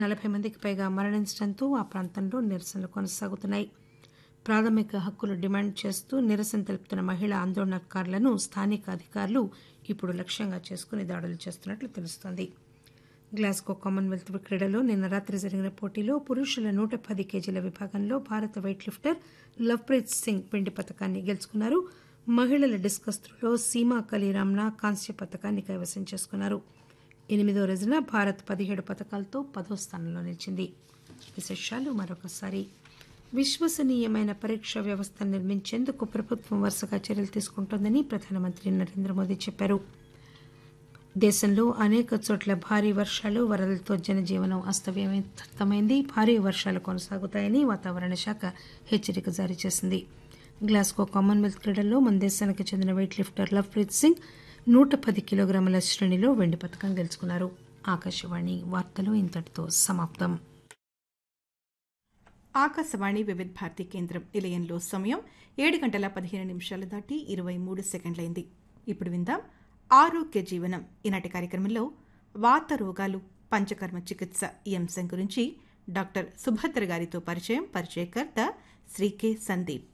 నలభై మందికి పైగా మరణించడంతో ఆ ప్రాంతంలో నిరసనలు కొనసాగుతున్నాయి ప్రాథమిక హక్కులు డిమాండ్ చేస్తూ నిరసన తెలుపుతున్న మహిళా ఆందోళనకారులను స్థానిక అధికారులు ఇప్పుడు లక్ష్యంగా చేసుకుని దాడులు చేస్తున్నట్లు తెలుస్తోంది గ్లాస్గో కామన్వెల్త్ క్రీడలో నిన్న రాత్రి జరిగిన పోటీలో పురుషుల నూట పది కేజీల విభాగంలో భారత వెయిట్ లిఫ్టర్ లవ్ప్రీత్ సింగ్ వెండి పథకాన్ని గెలుచుకున్నారు మహిళల డిస్కస్ త్రోలో సీమా కలీరామ్నా కాంస్య పథకాన్ని కైవసం చేసుకున్నారు ఎనిమిదో రోజున భారత్ పదిహేడు పథకాలతో పదో స్థానంలో నిలిచింది విశేషాలు మరొకసారి విశ్వసనీయమైన పరీక్ష వ్యవస్థను నిర్మించేందుకు ప్రభుత్వం వరుసగా చర్యలు తీసుకుంటోందని ప్రధానమంత్రి నరేంద్ర మోదీ చెప్పారు దేశంలో అనేక చోట్ల భారీ వర్షాలు వరదలతో జనజీవనం అస్తవ్యస్తమైంది భారీ వర్షాలు కొనసాగుతాయని వాతావరణ శాఖ హెచ్చరిక జారీ చేసింది గ్లాస్గో కామన్వెల్త్ క్రీడల్లో మన దేశానికి చెందిన వెయిట్ లిఫ్టర్ లవ్ప్రీత్ సింగ్ నూట పది కిలోగ్రాముల శ్రేణిలో వెండి పథకం గెలుచుకున్నారు ఆకాశవాణి వార్తలు ఇంతటితో సమాప్తం ఆకాశవాణి వివిధ భారతి కేంద్రం నిలయంలో సమయం ఏడు గంటల పదిహేను నిమిషాలు దాటి ఇరవై మూడు సెకండ్లైంది ఇప్పుడు విందాం ఆరోగ్య జీవనం ఈనాటి కార్యక్రమంలో వాత రోగాలు పంచకర్మ చికిత్స ఈ అంశం గురించి డాక్టర్ సుభద్ర గారితో పరిచయం పరిచయకర్త శ్రీ కె సందీప్